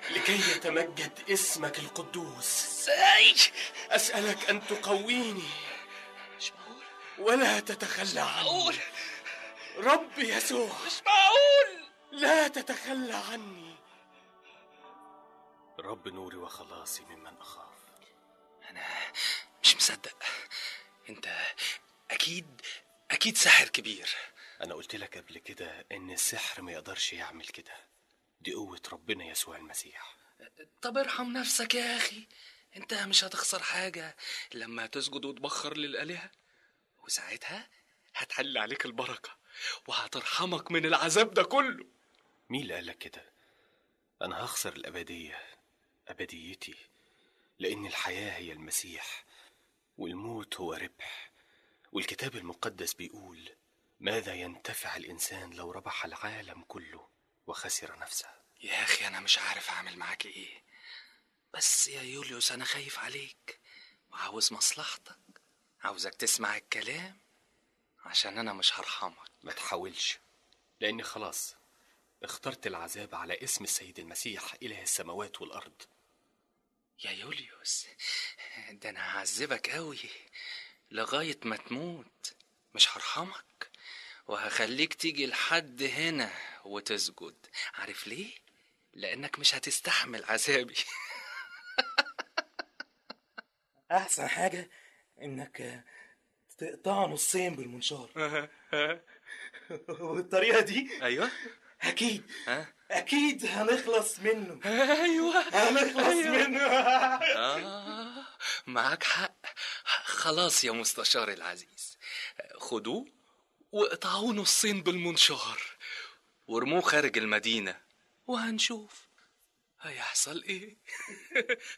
لكي يتمجد اسمك القدوس ازاي أسألك أن تقويني مش معقول ولا تتخلى عني معقول رب يسوع مش معقول لا تتخلى عني رب نوري وخلاصي ممن أخاف انا مش مصدق انت اكيد اكيد ساحر كبير أنا قلت لك قبل كده إن السحر ما يقدرش يعمل كده دي قوة ربنا يسوع المسيح طب ارحم نفسك يا اخي انت مش هتخسر حاجة لما تسجد وتبخر للآلهة وساعتها هتحل عليك البركة وهترحمك من العذاب ده كله مين اللي قالك كده أنا هخسر الأبدية أبديتي لأن الحياة هي المسيح والموت هو ربح والكتاب المقدس بيقول ماذا ينتفع الإنسان لو ربح العالم كله وخسر نفسه يا اخي انا مش عارف اعمل معاك ايه بس يا يوليوس انا خايف عليك وعاوز مصلحتك عاوزك تسمع الكلام عشان انا مش هرحمك ما تحاولش لأني خلاص اخترت العذاب على اسم السيد المسيح إله السماوات والأرض يا يوليوس ده انا هعذبك قوي لغاية ما تموت مش هرحمك وهخليك تيجي لحد هنا وتسجد عارف ليه؟ لأنك مش هتستحمل عذابي احسن حاجه انك تقطعه نصين بالمنشار والطريقه دي أيوه اكيد ها؟ اكيد هنخلص منه أيوه هنخلص أيوة. منه آه معاك حق خلاص يا مستشار العزيز خدوه واقطعوه نصين بالمنشار وارموه خارج المدينة وهنشوف هيحصل ايه